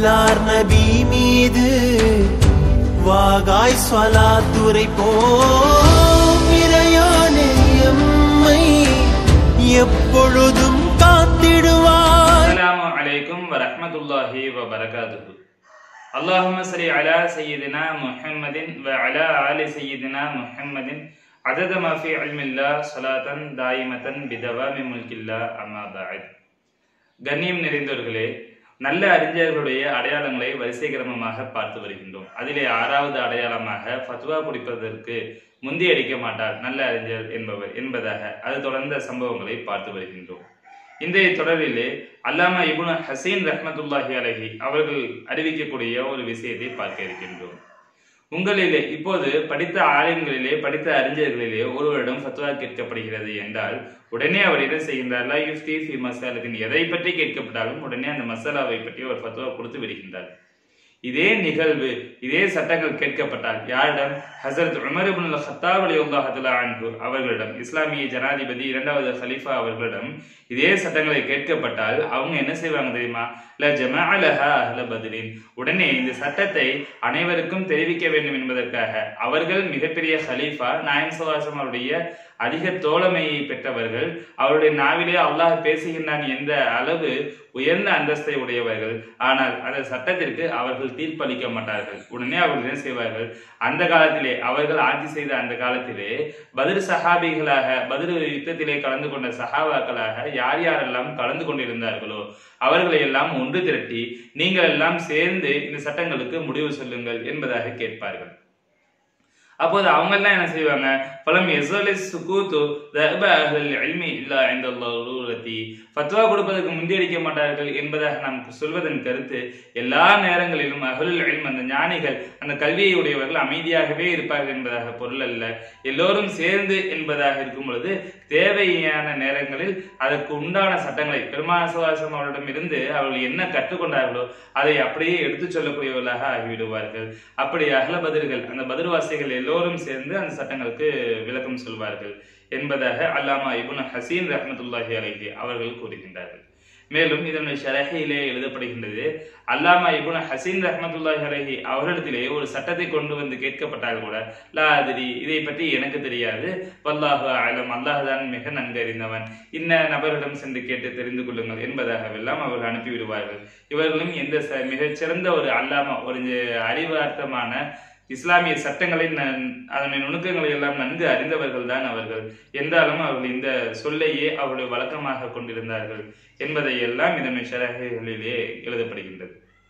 நபிகளார் நபி மீது வாகாய் சொலாத்துரை போம் இறையானே எம்மை எப்பொழுதும் காத்திடுவார் அஸ்ஸலாமு அலைக்கும் வரஹ்மத்துல்லாஹி வபரகாதுஹு اللهم صل على سيدنا محمد وعلى آل سيدنا محمد عدد ما في علم الله صلاة دائمة بدوام ملك الله أما بعد கண்ணியம் நிறைந்தவர்களே நல்ல அறிஞர்களுடைய அடையாளங்களை வரிசை கிரமமாக பார்த்து வருகின்றோம் அதிலே ஆறாவது அடையாளமாக ஃபத்வா குடிப்பதற்கு முந்தி அடிக்க மாட்டார் நல்ல அறிஞர் என்பவர் என்பதாக அது தொடர்ந்த சம்பவங்களை பார்த்து வருகின்றோம் இன்றைய தொடரிலே அல்லாமா இப்னு ஹசீன் ரஹ்மத்துல்லாஹி அலஹி அவர்கள் அறிவிக்கக்கூடிய ஒரு விஷயத்தை பார்க்க இருக்கின்றோம் உங்களிலே இப்போது படித்த ஆலயங்களிலே படித்த அறிஞர்களிலே ஒருவரிடம் ஃபத்வா கேட்கப்படுகிறது என்றால் உடனே அவர் என்ன செய்கின்றார் லா யுஃப்தி ஃபி மசாலத்தின் எதை பற்றி கேட்கப்பட்டாலும் உடனே அந்த மசாலாவை பற்றி ஒரு ஃபத்வா கொடுத்து விடுகின்றார் இதே நிகழ்வு இதே சட்டங்கள் கேட்கப்பட்டால் யாரிடம் ஹசரத் உமர் இப்னு ஹத்தாப் ரலியல்லாஹு தஆலா அன்ஹு அவர்களிடம் இஸ்லாமிய ஜனாதிபதி இரண்டாவது ஹலீஃபா அவர்களிடம் இதே சட்டங்களை கேட்கப்பட்டால் அவங்க என்ன செய்வாங்க தெரியுமா ல ஜமாஅலஹா அஹ்ல பத்ரின் உடனே இந்த சட்டத்தை அனைவருக்கும் தெரிவிக்க வேண்டும் என்பதற்காக அவர்கள் மிகப்பெரிய ஹலீஃபா நாயம் சுவாசம் அவருடைய அதிக தோழமையை பெற்றவர்கள் அவருடைய நாவிலே அல்லாஹ் பேசுகின்றான் என்ற அளவு உயர்ந்த அந்தஸ்தை உடையவர்கள் ஆனால் அந்த சட்டத்திற்கு அவர்கள் தீர்ப்பளிக்க மாட்டார்கள் உடனே அவர்கள் என்ன செய்வார்கள் அந்த காலத்திலே அவர்கள் ஆட்சி செய்த அந்த காலத்திலே பதில் சஹாபிகளாக பதில் யுத்தத்திலே கலந்து கொண்ட சஹாபாக்களாக யார் யாரெல்லாம் கலந்து கொண்டிருந்தார்களோ அவர்களை எல்லாம் ஒன்று திரட்டி நீங்கள் எல்லாம் சேர்ந்து இந்த சட்டங்களுக்கு முடிவு சொல்லுங்கள் என்பதாக கேட்பார்கள் அப்போது அவங்க எல்லாம் என்ன செய்வாங்க பலம் எசோலி சுகூத்து தஹப அஹ்லல் இல்மி இல்லா இந்த லூலத்தி ஃபத்வா கொடுப்பதற்கு முந்தியடிக்க மாட்டார்கள் என்பதாக நாம் சொல்வதன் கருத்து எல்லா நேரங்களிலும் அஹ்லுல் இல்ம் அந்த ஞானிகள் அந்த கல்வியை உடையவர்கள் அமைதியாகவே இருப்பார்கள் என்பதாக பொருள் அல்ல எல்லோரும் சேர்ந்து என்பதாக இருக்கும் பொழுது தேவையான நேரங்களில் அதற்கு உண்டான சட்டங்களை பெருமான சுவாசம் அவர்களிடம் இருந்து அவர்கள் என்ன கற்றுக்கொண்டார்களோ அதை அப்படியே எடுத்துச் சொல்லக்கூடியவர்களாக ஆகிவிடுவார்கள் அப்படி அகல பதிர்கள் அந்த பதிர்வாசிகள் எல்லோரும் சேர்ந்து அந்த சட்டங்களுக்கு விளக்கம் சொல்வார்கள் என்பதாக அல்லாமா இபுன் ஹசீன் ரஹமத்துல்லாஹி அலைஹி அவர்கள் கூறுகின்றார்கள் மேலும் இதனுடைய ஷரஹிலே எழுதப்படுகின்றது அல்லாமா இபுன் ஹசீன் ரஹமத்துல்லாஹி அலைஹி அவர்களிடத்திலே ஒரு சட்டத்தை கொண்டு வந்து கேட்கப்பட்டால் கூட லா அதிரி இதை பற்றி எனக்கு தெரியாது வல்லாஹு அலம் அல்லாஹ் தான் மிக நன்கு அறிந்தவன் இன்ன நபரிடம் சென்று கேட்டு தெரிந்து கொள்ளுங்கள் என்பதாகவெல்லாம் அவர்கள் அனுப்பிவிடுவார்கள் இவர்களும் எந்த ச மிகச்சிறந்த ஒரு அல்லாமா ஒரு அறிவார்த்தமான இஸ்லாமிய சட்டங்களை அதனுடைய நுணுக்கங்களை எல்லாம் நன்கு அறிந்தவர்கள் தான் அவர்கள் என்றாலும் அவர்கள் இந்த சொல்லையே அவருடைய வழக்கமாக கொண்டிருந்தார்கள் என்பதை எல்லாம் இதனுடைய ஷரகைகளிலே எழுதப்படுகின்றது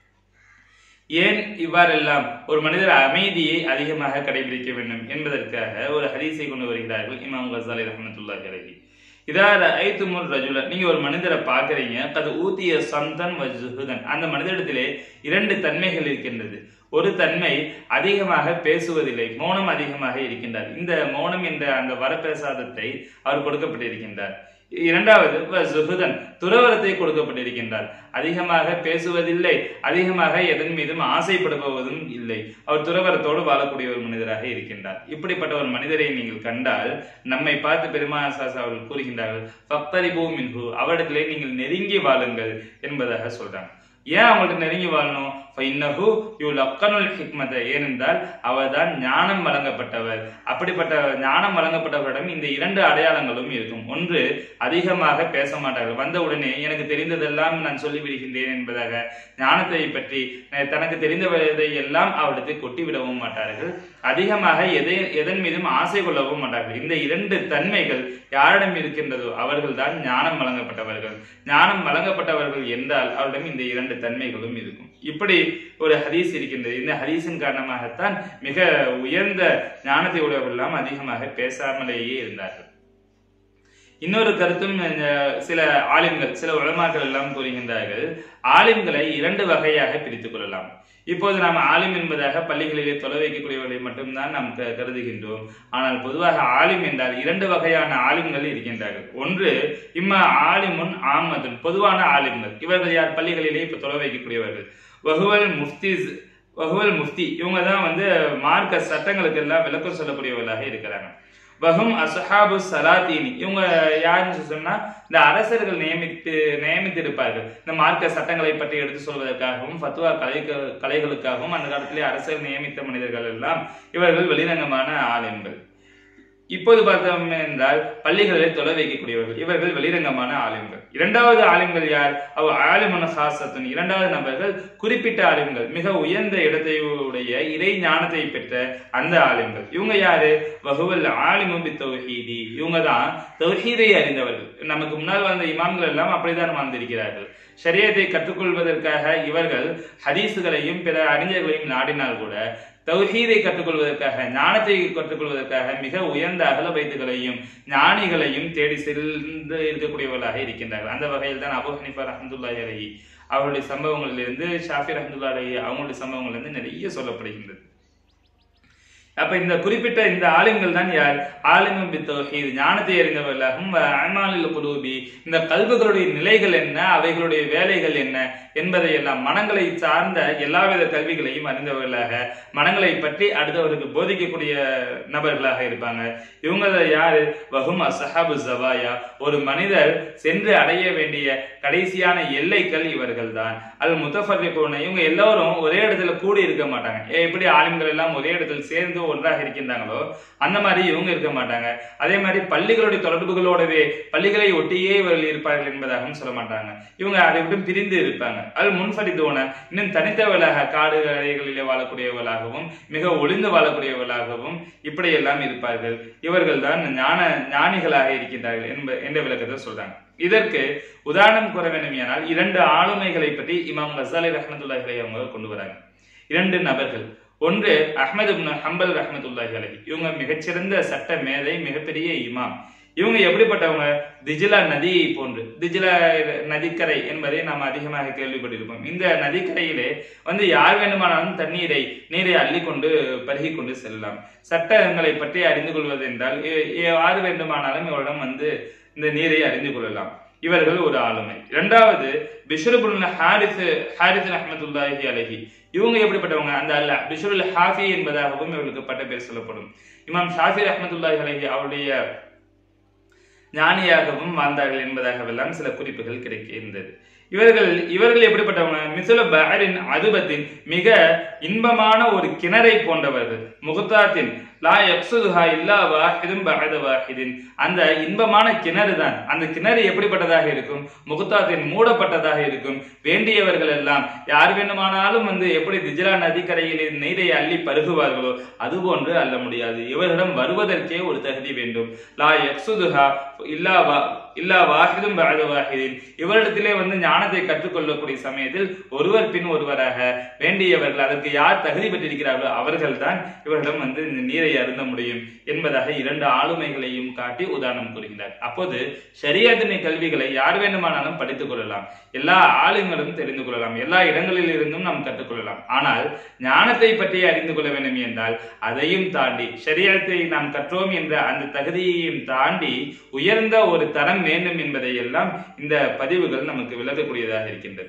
ஏன் இவ்வாறெல்லாம் ஒரு மனிதர் அமைதியை அதிகமாக கடைபிடிக்க வேண்டும் என்பதற்காக ஒரு ஹதீஸை கொண்டு வருகிறார்கள் இமாம் கசாலி ரஹமத்துல்லா அலஹி இதார ஐத்துமுல் ரஜுல நீங்க ஒரு மனிதரை பாக்குறீங்க அது ஊத்திய சந்தன் வஜுதன் அந்த மனிதரிடத்திலே இரண்டு தன்மைகள் இருக்கின்றது ஒரு தன்மை அதிகமாக பேசுவதில்லை மௌனம் அதிகமாக இருக்கின்றார் இந்த மௌனம் என்ற அந்த வரப்பிரசாதத்தை அவர் கொடுக்கப்பட்டிருக்கின்றார் இரண்டாவது சுகுதன் துறவரத்தை கொடுக்கப்பட்டிருக்கின்றார் அதிகமாக பேசுவதில்லை அதிகமாக எதன் மீதும் ஆசைப்படுபவதும் இல்லை அவர் துறவரத்தோடு வாழக்கூடிய ஒரு மனிதராக இருக்கின்றார் இப்படிப்பட்ட ஒரு மனிதரை நீங்கள் கண்டால் நம்மை பார்த்து பெருமாசாஸ் அவர்கள் கூறுகின்றார்கள் பக்தரிபூ மின்ஹு அவரிடத்திலே நீங்கள் நெருங்கி வாழுங்கள் என்பதாக சொல்றாங்க ஏன் அவங்கள்ட்ட நெருங்கி வாழணும் ஃபைன்னஹு யூ லக்கனுல் ஹிக்மத ஏனென்றால் அவர் தான் ஞானம் வழங்கப்பட்டவர் அப்படிப்பட்ட ஞானம் வழங்கப்பட்டவரிடம் இந்த இரண்டு அடையாளங்களும் இருக்கும் ஒன்று அதிகமாக பேச மாட்டார்கள் வந்த உடனே எனக்கு தெரிந்ததெல்லாம் நான் சொல்லிவிடுகின்றேன் என்பதாக ஞானத்தை பற்றி தனக்கு தெரிந்தவதை எல்லாம் அவரிடத்தை கொட்டிவிடவும் மாட்டார்கள் அதிகமாக எதை எதன் மீதும் ஆசை கொள்ளவும் மாட்டார்கள் இந்த இரண்டு தன்மைகள் யாரிடம் இருக்கின்றதோ அவர்கள் தான் ஞானம் வழங்கப்பட்டவர்கள் ஞானம் வழங்கப்பட்டவர்கள் என்றால் அவரிடம் இந்த இரண்டு தன்மைகளும் இருக்கும் இப்படி ஒரு ஹதீஸ் இருக்கின்றது இந்த ஹதீஸின் காரணமாகத்தான் மிக உயர்ந்த ஞானத்தை உடையவர்களெல்லாம் அதிகமாக பேசாமலேயே இருந்தார்கள் இன்னொரு கருத்தும் சில ஆலிம்கள் சில உலமாக்கள் எல்லாம் கூறுகின்றார்கள் ஆலிம்களை இரண்டு வகையாக பிரித்துக் கொள்ளலாம் இப்போது நாம் ஆலிம் என்பதாக பள்ளிகளிலே தொலை வைக்கக்கூடியவர்களை மட்டும்தான் நாம் கருதுகின்றோம் ஆனால் பொதுவாக ஆலிம் என்றால் இரண்டு வகையான ஆலிம்கள் இருக்கின்றார்கள் ஒன்று இம்மா ஆலிமுன் ஆமதுன் பொதுவான ஆலிம்கள் இவர்கள் யார் பள்ளிகளிலே இப்ப தொலை வைக்கக்கூடியவர்கள் வகுவல் முஃப்திஸ் வகுவல் முஃப்தி இவங்க தான் வந்து மார்க்க சட்டங்களுக்கு எல்லாம் விளக்கம் சொல்லக்கூடியவர்களாக இருக்கிறாங்க வஹும் அஸ்ஹாபு சலாத்தீனி இவங்க யாருன்னு சொன்னா இந்த அரசர்கள் நியமித்து நியமித்திருப்பார்கள் இந்த மார்க்க சட்டங்களை பற்றி எடுத்து சொல்வதற்காகவும் ஃபத்வா கலை கலைகளுக்காகவும் அந்த காலத்திலே அரசர் நியமித்த மனிதர்கள் எல்லாம் இவர்கள் வெளிரங்கமான ஆலயங்கள் இப்போது பார்த்தோம் என்றால் பள்ளிகளில் தொலை வைக்கக்கூடியவர்கள் இவர்கள் வெளிரங்கமான ஆலயங்கள் இரண்டாவது ஆலயங்கள் யார் அவ் ஆலிமுன ஹாசத்துன் இரண்டாவது நபர்கள் குறிப்பிட்ட ஆலயங்கள் மிக உயர்ந்த இடத்தை உடைய இறை ஞானத்தை பெற்ற அந்த ஆலயங்கள் இவங்க யாரு வகுவல் ஆலிமு பி தௌஹீதி இவங்க தான் தௌஹீதை அறிந்தவர்கள் நமக்கு முன்னால் வந்த இமாம்கள் எல்லாம் அப்படித்தான் வாழ்ந்திருக்கிறார்கள் ஷரியத்தை கற்றுக்கொள்வதற்காக இவர்கள் ஹதீஸுகளையும் பிற அறிஞர்களையும் நாடினால் கூட தௌஹீதை கற்றுக்கொள்வதற்காக ஞானத்தை கற்றுக்கொள்வதற்காக மிக உயர்ந்த அகல வைத்துகளையும் ஞானிகளையும் தேடி சென்று இருக்கக்கூடியவர்களாக இருக்கின்றார்கள் அந்த வகையில் தான் அபு ஹனிஃபா ரஹமத்துல்லாஹி அலைஹி அவருடைய சம்பவங்களிலிருந்து ஷாஃபி ரஹமத்துல்லா அலைஹி அவங்களுடைய சம்பவங்களிலிருந்து நிறைய சொல்லப்படுகின்றது அப்ப இந்த குறிப்பிட்ட இந்த ஆலிம்கள் தான் யார் ஆலிமும் பித்தௌஹீத் ஞானத்தை அறிந்தவர்களாகவும் அமாலில் குலூபி இந்த கல்விகளுடைய நிலைகள் என்ன அவைகளுடைய வேலைகள் என்ன என்பதை எல்லாம் மனங்களை சார்ந்த எல்லாவித கல்விகளையும் அறிந்தவர்களாக மனங்களை பற்றி அடுத்தவருக்கு போதிக்கக்கூடிய நபர்களாக இருப்பாங்க இவங்க யாரு வஹும் அசஹாபு ஜவாயா ஒரு மனிதர் சென்று அடைய வேண்டிய கடைசியான எல்லைகள் இவர்கள் தான் அது முத்தஃபர்ரிகூன இவங்க எல்லாரும் ஒரே இடத்துல கூடி இருக்க மாட்டாங்க ஏ, எப்படி ஆலிம்கள் எல்லாம் ஒரே இடத்தில் சேர்ந்து ஒன்றாக இருக்கின்றாங்களோ அந்த மாதிரி இவங்க இருக்க மாட்டாங்க அதே மாதிரி பள்ளிகளுடைய தொடர்புகளோடவே பள்ளிகளை ஒட்டியே இவர்கள் இருப்பார்கள் என்பதாகவும் சொல்ல மாட்டாங்க இவங்க அதை விட்டு பிரிந்து இருப்பாங்க அது முன்ஃபரிதோன இன்னும் தனித்தவர்களாக காடு அறைகளிலே வாழக்கூடியவர்களாகவும் மிக ஒளிந்து வாழக்கூடியவர்களாகவும் இப்படியெல்லாம் இருப்பார்கள் இவர்கள் தான் ஞான ஞானிகளாக இருக்கின்றார்கள் என்ப என்ற விளக்கத்தை சொல்றாங்க இதற்கு உதாரணம் கூற வேண்டுமானால் இரண்டு ஆளுமைகளை பற்றி இமாம் கசாலி ரஹமத்துல்லாஹி அவங்க கொண்டு வராங்க இரண்டு நபர்கள் ஒன்று அஹ்மது இப்னு ஹம்பல் ரஹமத்துல்லாஹி அலைஹி இவங்க மிகச்சிறந்த சட்ட மேதை மிகப்பெரிய இமாம் இவங்க எப்படிப்பட்டவங்க திஜிலா நதியை போன்று திஜிலா நதிக்கரை என்பதை நாம் அதிகமாக கேள்விப்பட்டிருப்போம் இந்த நதிக்கரையிலே வந்து யார் வேண்டுமானாலும் தண்ணீரை நீரை அள்ளி கொண்டு பருகி கொண்டு செல்லலாம் சட்டங்களை பற்றி அறிந்து கொள்வது என்றால் எ- யார் வேண்டுமானாலும் இவரிடம் வந்து இந்த நீரை அறிந்து கொள்ளலாம் இவர்கள் ஒரு ஆளுமை இரண்டாவது பிஷ்ருபுல் ஹாரிஸ் ஹாரிஸ் ரஹமத்துல்லாஹி அலைஹி இவங்க எப்படிப்பட்டவங்க அந்த அல்ல பிஷ்ருல் ஹாஃபி என்பதாகவும் இவர்களுக்கு பட்ட பேர் சொல்லப்படும் இமாம் ஷாஃபி ரஹமத்துல்லாஹி அலைஹி அவருடைய ஞானியாகவும் வாழ்ந்தார்கள் என்பதாகவெல்லாம் சில குறிப்புகள் கிடைக்கின்றது இவர்கள் இவர்கள் எப்படிப்பட்டவங்க மிசுல பஹரின் அதுபத்தின் மிக இன்பமான ஒரு கிணறை போன்றவர்கள் முகத்தாத்தின் லா யக்சுதுஹா இல்லா வாஹிதும் பஹத வாஹிதின் அந்த இன்பமான கிணறு தான் அந்த கிணறு எப்படிப்பட்டதாக இருக்கும் முகத்தாத்தின் மூடப்பட்டதாக இருக்கும் வேண்டியவர்கள் எல்லாம் யார் வேண்டுமானாலும் வந்து எப்படி திஜிலா நதிக்கரையில் நீரை அள்ளி பருகுவார்களோ அதுபோன்று அள்ள முடியாது இவரிடம் வருவதற்கே ஒரு தகுதி வேண்டும் லா யக்சுதுஹா இல்லா வா இல்லா வாஹிதும் பஅத வாஹிதின் இவரிடத்திலே வந்து ஞானத்தை கற்றுக்கொள்ளக்கூடிய சமயத்தில் ஒருவர் பின் ஒருவராக வேண்டியவர்கள் அதற்கு யார் தகுதி பெற்றிருக்கிறார்களோ அவர்கள்தான் இவரிடம் வந்து இந்த நீரை அருந்த முடியும் என்பதாக இரண்டு ஆளுமைகளையும் காட்டி உதாரணம் கூறுகிறார் அப்போது ஷரியத்தினை கல்விகளை யார் வேண்டுமானாலும் படித்துக் கொள்ளலாம் எல்லா ஆளுங்களும் தெரிந்து கொள்ளலாம் எல்லா இடங்களில் இருந்தும் நாம் கற்றுக்கொள்ளலாம் ஆனால் ஞானத்தை பற்றி அறிந்து கொள்ள வேண்டும் என்றால் அதையும் தாண்டி ஷரியத்தை நாம் கற்றோம் என்ற அந்த தகுதியையும் தாண்டி உயர்ந்த ஒரு தரம் வேண்டும் என்பதை எல்லாம் இந்த பதிவுகள் நமக்கு விளக்கக்கூடியதாக இருக்கின்றது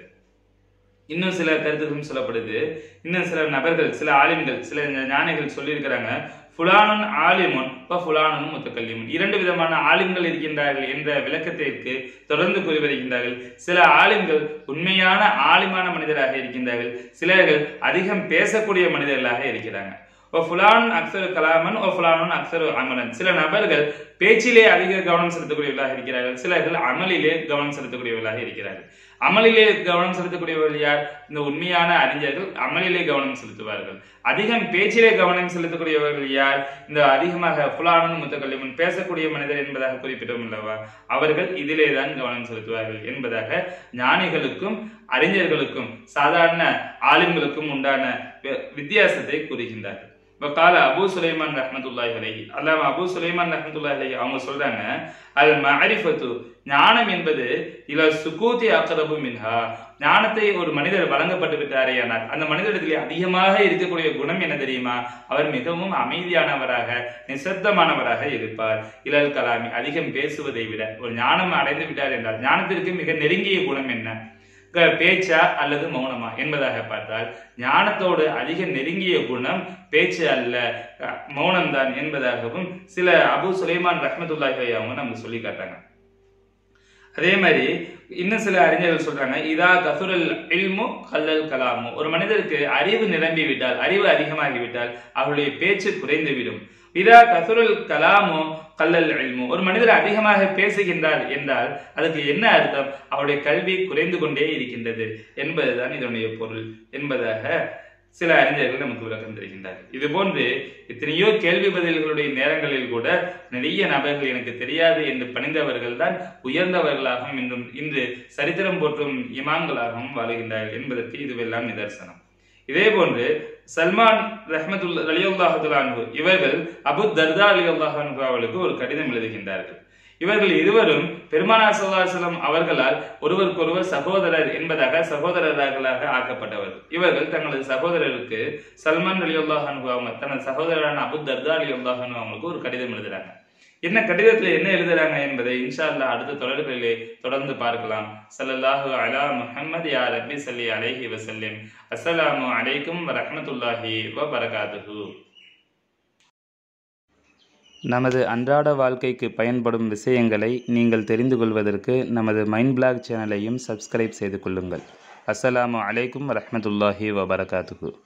இன்னும் சில கருத்துகளும் சொல்லப்படுது இன்னும் சில நபர்கள் சில ஆலிம்கள் சில ஞானிகள் சொல்லியிருக்கிறாங்க ஃபுலானுன் ஆலிமுன் இப்போ ஃபுலானுன் முத்தக்கல்லிமுன் இரண்டு விதமான ஆலிம்கள் இருக்கின்றார்கள் என்ற விளக்கத்திற்கு தொடர்ந்து கூறி வருகின்றார்கள் சில ஆலிம்கள் உண்மையான ஆலிமான மனிதராக இருக்கின்றார்கள் சிலர்கள் அதிகம் பேசக்கூடிய மனிதர்களாக இருக்கிறாங்க ஓ ஃபுலான் அக்சரு கலாமன் ஓ ஃபுலானுன் அக்சரு அமலன் சில நபர்கள் பேச்சிலே அதிக கவனம் செலுத்தக்கூடியவர்களாக இருக்கிறார்கள் சிலர்கள் அமலிலே கவனம் செலுத்தக்கூடியவர்களாக இருக்கிறார்கள் அமலிலே கவனம் செலுத்தக்கூடியவர்கள் யார் இந்த உண்மையான அறிஞர்கள் அமலிலே கவனம் செலுத்துவார்கள் அதிகம் பேச்சிலே கவனம் செலுத்தக்கூடியவர்கள் யார் இந்த அதிகமாக புலானன் முத்தக்கல்லிமன் பேசக்கூடிய மனிதர் என்பதாக குறிப்பிட்டோம் அல்லவா அவர்கள் இதிலே தான் கவனம் செலுத்துவார்கள் என்பதாக ஞானிகளுக்கும் அறிஞர்களுக்கும் சாதாரண ஆலிம்களுக்கும் உண்டான வி- வித்தியாசத்தை கூறுகின்றார்கள் இப்போ கால அபு சுலைமான் ரஹ்மத்துல்லாஹி அலைஹி அல்லாம அபு சுலைமான் ரஹ்மத்துல்லாஹி அலைஹி அவங்க சொல்றாங்க அது மஅரிஃபத்து ஞானம் என்பது இல சுகூதி அக்ரபு மின்ஹா ஞானத்தை ஒரு மனிதர் வழங்கப்பட்டு விட்டாரேயானார் அந்த மனிதரிடத்திலே அதிகமாக இருக்கக்கூடிய குணம் என்ன தெரியுமா அவர் மிகவும் அமைதியானவராக நிசப்தமானவராக இருப்பார் இலல் கலாமி அதிகம் பேசுவதை விட ஒரு ஞானம் அடைந்து விட்டார் என்றால் ஞானத்திற்கு மிக நெருங்கிய குணம் என்ன க- பேச்சா அல்லது மௌனமா என்பதாக பார்த்தால் ஞானத்தோடு அதிக நெருங்கிய குணம் பேச்சு அல்ல அஹ், மௌனம்தான் என்பதாகவும் சில அபு சுலைமான் ரஹ்மத்துல்லாஹி அவங்க நமக்கு சொல்லி காட்டாங்க அதே மாதிரி இன்னும் சில அறிஞர்கள் சொல்றாங்க இதா கசுரல் இல்மு கல்லல் கலாமு ஒரு மனிதருக்கு அறிவு நிரம்பி விட்டால் அறிவு அதிகமாகி விட்டால் அவருடைய பேச்சு குறைந்துவிடும் இதா கசுரல் கலாமு கல்லல் இல்மு ஒரு மனிதர் அதிகமாக பேசுகின்றார் என்றால் அதுக்கு என்ன அர்த்தம் அவருடைய கல்வி குறைந்து கொண்டே இருக்கின்றது என்பதுதான் இதனுடைய பொருள் என்பதாக சில அறிஞர்கள் நமக்கு விளக்கம் தருகின்றார்கள் இது போன்று எத்தனையோ கேள்வி பதில்களுடைய நேரங்களில் கூட நிறைய நபர்கள் எனக்கு தெரியாது என்று பணிந்தவர்கள் தான் உயர்ந்தவர்களாகவும் இன்றும் இன்று சரித்திரம் போற்றும் இமாம்களாகவும் வாழுகின்றார்கள் என்பதற்கு இதுவெல்லாம் நிதர்சனம் இதே போன்று சல்மான் ரஹ்மத்துல் அலியுல்லாஹுலான்ஹு இவர்கள் அபு தர்தா அலியுல்லாஹு அவர்களுக்கு ஒரு கடிதம் எழுதுகின்றார்கள் இவர்கள் இருவரும் பெருமானா சல்லாஹலம் அவர்களால் ஒருவருக்கொருவர் சகோதரர் என்பதாக சகோதரர்களாக ஆக்கப்பட்டவர் இவர்கள் தங்களது சகோதரருக்கு சல்மான் அலி அல்லாஹானு அவங்க தனது சகோதரரான அபு தர்தா அலி அல்லாஹானு அவங்களுக்கு ஒரு கடிதம் எழுதுறாங்க என்ன கடிதத்துல என்ன எழுதுறாங்க என்பதை இன்ஷா அல்லாஹ் அடுத்த தொடர்களிலே தொடர்ந்து பார்க்கலாம் ஸல்லல்லாஹு அலா முஹம்மது யா ரப்பி ஸல்லி அலைஹி வஸல்லிம் அஸ்ஸலாமு அலைக்கும் வரஹ்மத்துல்லாஹி வ பரகாத்துஹு நமது அன்றாட வாழ்க்கைக்கு பயன்படும் விஷயங்களை நீங்கள் தெரிந்து கொள்வதற்கு நமது மைண்ட் பிளாக் சேனலையும் சப்ஸ்கிரைப் செய்து கொள்ளுங்கள் அஸ்ஸலாமு அலைக்கும் வரஹ்மத்துல்லாஹி வபரகாத்துஹு